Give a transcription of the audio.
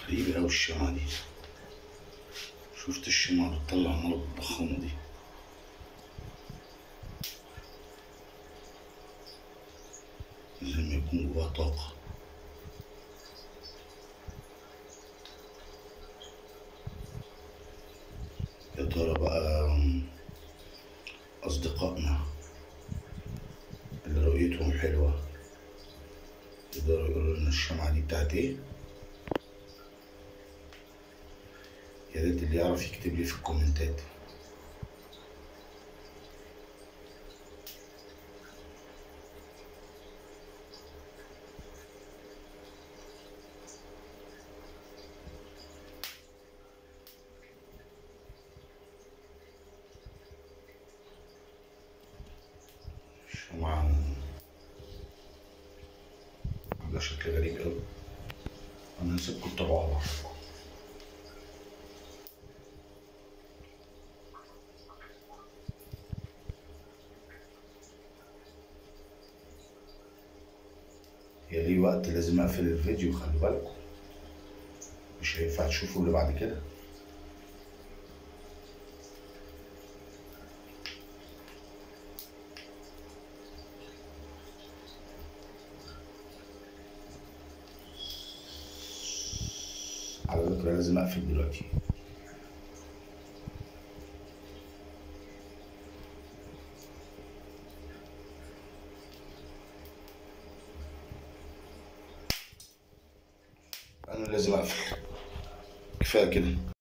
غريبة أوي الشمعة دي شفت الشمعة بتطلع نار الضخامة دي زي ما يكون جواها طاقة يا ترى بقى أصدقائنا اللي رؤيتهم حلوة يقدروا يقولوا لنا الشمعة دي بتاعت ايه يا ريت اللي يعرف يكتب لي في الكومنتات الشمعة عندها شكل غريب أوي أنا نسيبكم تتابعوها لوحدكم هي ليه وقت لازم اقفل الفيديو خلي بالكم مش هينفع تشوفوا اللي بعد كده على فكرة لازم اقفل دلوقتي انا لازم اقفل كفايه كده